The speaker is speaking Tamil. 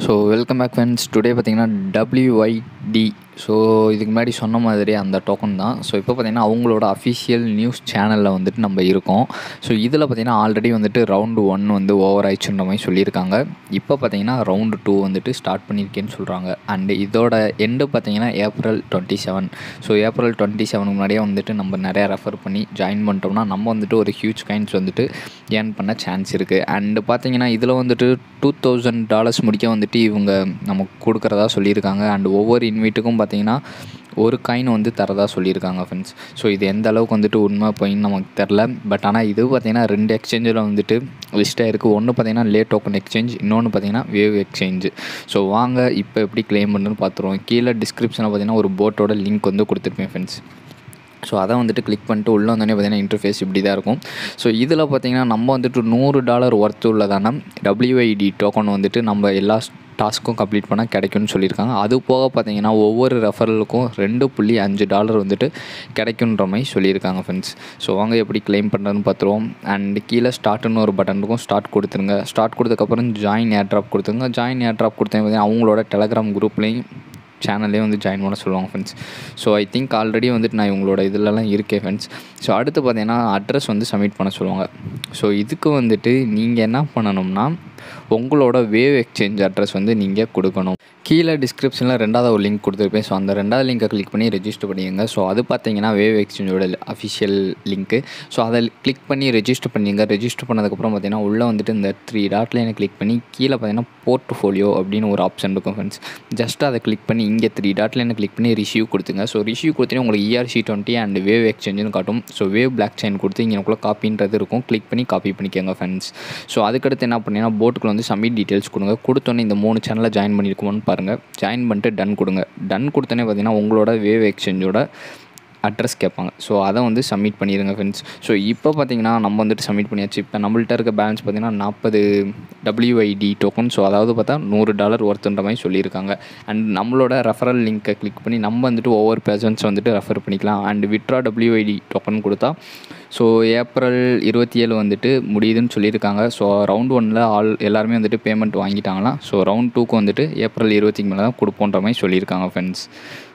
so welcome back friends today பார்த்தீங்கன்னா டபிள்யூஐடி ஸோ இதுக்கு முன்னாடி சொன்ன மாதிரி அந்த டோக்கன் தான் ஸோ இப்போ பார்த்தீங்கன்னா அவங்களோட அஃபிஷியல் நியூஸ் சேனலில் வந்துட்டு நம்ம இருக்கோம் ஸோ இதில் பார்த்தீங்கன்னா ஆல்ரெடி வந்துட்டு ரவுண்டு ஒன் வந்து ஓவர் ஆயிடுச்சுன்ற மாதிரி சொல்லியிருக்காங்க இப்போ பார்த்தீங்கன்னா ரவுண்டு டூ வந்துட்டு ஸ்டார்ட் பண்ணியிருக்கேன்னு சொல்கிறாங்க அண்டு இதோட எண்டு பார்த்தீங்கன்னா April twenty seven so April twenty செவனுக்கு முன்னாடியே வந்துட்டு நம்ம நிறையா ரெஃபர் பண்ணி ஜாயின் பண்ணிட்டோம்னா நம்ம வந்துட்டு ஒரு ஹியூஜ் காயின்ஸ் வந்துட்டு ஏர்ன் பண்ண சான்ஸ் இருக்குது அண்டு பார்த்தீங்கன்னா இதில் வந்துட்டு டூ தௌசண்ட் டாலர்ஸ் முடிக்க வந்துட்டு இவங்க நமக்கு கொடுக்குறதா சொல்லியிருக்காங்க அண்ட் ஒவ்வொரு இன்வைட்டுக்கும் பார்த்தீங்கன்னா ஒரு காயின் வந்து தரதா சொல்லியிருக்காங்க ஃப்ரெண்ட்ஸ் ஸோ இது எந்த அளவுக்கு வந்துட்டு உண்மை போயின்னு நமக்கு தெரில பட் ஆனால் இது பார்த்திங்கன்னா ரெண்டு எக்ஸ்சேஞ்சில் வந்துட்டு லிஸ்ட்டாக இருக்குது ஒன்று பார்த்தீங்கன்னா லே டோக்கன் எக்ஸ்சேஞ்ச் இன்னொன்று பார்த்தீங்கன்னா வேவ் எக்ஸ்சேஞ்சு ஸோ வாங்க இப்போ எப்படி க்ளைம் பண்ணுன்னு பார்த்துருவோம் கீழே டிஸ்கிரிப்ஷனில் பார்த்தீங்கன்னா ஒரு போட்டோட லிங்க் வந்து கொடுத்துருப்பேன் ஃப்ரெண்ட்ஸ் ஸோ அதை வந்துட்டு கிளிக் பண்ணிட்டு உள்ளே வந்தோடனே பார்த்தீங்கன்னா இன்டர்ஃபேஸ் இப்படி தான் இருக்கும் ஸோ இதில் பார்த்தீங்கன்னா நம்ம வந்துட்டு நூறு டாலர் ஒர்த் உள்ளதான டபிள்யூஐடி டோக்கன் வந்துட்டு நம்ம எல்லா டாஸ்க்கும் கம்ப்ளீட் பண்ணால் கிடைக்கும்னு சொல்லியிருக்காங்க அது போக பார்த்தீங்கன்னா ஒவ்வொரு ரெஃபரலுக்கும் ரெண்டு புள்ளி அஞ்சு டாலர் வந்துட்டு கிடைக்குன்ற மாதிரி சொல்லியிருக்காங்க ஃப்ரெண்ட்ஸ் ஸோ வாங்க எப்படி க்ளைம் பண்ணுறதுன்னு பார்த்துருவோம் அண்ட் கீழே ஸ்டார்ட்னு ஒரு பட்டன் இருக்கும் ஸ்டார்ட் கொடுத்துருங்க ஸ்டார்ட் கொடுத்ததுக்கப்புறம் ஜாயின் ஏர் ட்ராப் கொடுத்துருங்க ஜாயின் ஏர் ட்ராப் கொடுத்தேன் பார்த்தீங்கன்னா அவங்களோட டெலகிராம் குரூப்லேயும் சேனல்லே வந்து ஜாயின் பண்ண சொல்லுவாங்க friends so I think already வந்துட்டு நான் இவங்களோட இதிலலாம் இருக்கேன் ஃப்ரெண்ட்ஸ் ஸோ அடுத்து பார்த்தீங்கன்னா அட்ரஸ் வந்து சப்மிட் பண்ண சொல்லுவாங்க ஸோ இதுக்கு வந்துட்டு நீங்கள் என்ன பண்ணணும்னா உங்களோட வேவ் எக்ஸ்சேஞ்ச் அட்ரஸ் வந்து நீங்கள் கொடுக்கணும் கீழே டிஸ்கிரிப்ஷனில் ரெண்டாவது ஒரு லிங்க் கொடுத்துருப்பேன் ஸோ அந்த ரெண்டாவது லிங்கை கிளிக் பண்ணி ரெஜிஸ்டர் பண்ணிடுங்க ஸோ அது பார்த்தீங்கன்னா வேவ் எக்ஸ்சேஞ்சோட அஃபிஷியல் லிங்க்கு ஸோ அதை கிளிக் பண்ணி ரெஜிஸ்டர் பண்ணிங்க ரெஜிஸ்டர் பண்ணதுக்கப்புறம் பார்த்தீங்கன்னா உள்ளே வந்துட்டு இந்த த்ரீ டாட்ல எனக்கு கிளிக் பண்ணி கீழே பார்த்தீங்கன்னா போர்ட்ஃபோலியோ அப்படின்னு ஒரு ஆப்ஷன் இருக்கும் ஃப்ரெண்ட்ஸ் ஜஸ்ட் அதை கிளிக் பண்ணி இங்கே த்ரீ டாட்ல எனக்கு கிளிக் பண்ணி ரிசீவ் கொடுத்துங்க ஸோ ரிசீவ் கொடுத்தீங்கன்னா உங்களுக்கு இஆர்சி டுவெண்ட்டி அண்ட் வேவ் எக்ஸ்சேஞ்சுன்னு காட்டும் ஸோ வேவ் பிளாக் செயின் கொடுத்து இங்கே கூட காப்பின்றது இருக்கும் கிளிக் பண்ணி காப்பி பண்ணிக்கோங்க ஃப்ரெண்ட்ஸ் ஸோ அதுக்கடுத்து என்ன பண்ணீங்கன்னா போட்டுக்குள்ள வந்து சப்மிட் டீட்டெயில்ஸ் கொடுங்க கொடுத்தோன்னே இந்த மூணு சேனலில் ஜாயின் பண்ணியிருக்கோம்னு பாருங்கள் ஜாயின் பண்ணிட்டு டன் கொடுங்க டன் கொடுத்தோன்னே பார்த்தீங்கன்னா உங்களோட வேவ் எக்ஸ்சேஞ்சோட அட்ரஸ் கேட்பாங்க ஸோ அதை வந்து சப்மிட் பண்ணிடுங்க ஃப்ரெண்ட்ஸ் ஸோ இப்போ பார்த்தீங்கன்னா நம்ம வந்துட்டு சப்மிட் பண்ணியாச்சு இப்போ நம்மள்ட்ட இருக்க பேலன்ஸ் பார்த்தீங்கன்னா நாற்பது டபிள்யூஐடி டோக்கன் ஸோ அதாவது பார்த்தா நூறு டாலர் ஒர்த்துன்ற மாதிரி சொல்லியிருக்காங்க அண்ட் நம்மளோட ரெஃபரல் லிங்க்கை கிளிக் பண்ணி நம்ம வந்துட்டு ஒவ்வொரு பேர்சன்ஸ் வந்துட்டு ரெஃபர் பண்ணிக்கலாம் அண்ட் விட்ரா டபிள்யூஐடி டோக்கன் கொடுத்தா ஸோ ஏப்ரல் இருபத்தி ஏழு வந்துட்டு முடியுதுன்னு சொல்லியிருக்காங்க ஸோ ரவுண்ட் ஒனில் ஆல் எல்லாருமே வந்துட்டு பேமெண்ட் வாங்கிட்டாங்களாம் ஸோ ரவுண்ட் டூக்கு வந்துட்டு ஏப்ரல் இருபத்திக்கு மேலே தான் கொடுப்போன்ற மாதிரி சொல்லியிருக்காங்க ஃப்ரெண்ட்ஸ்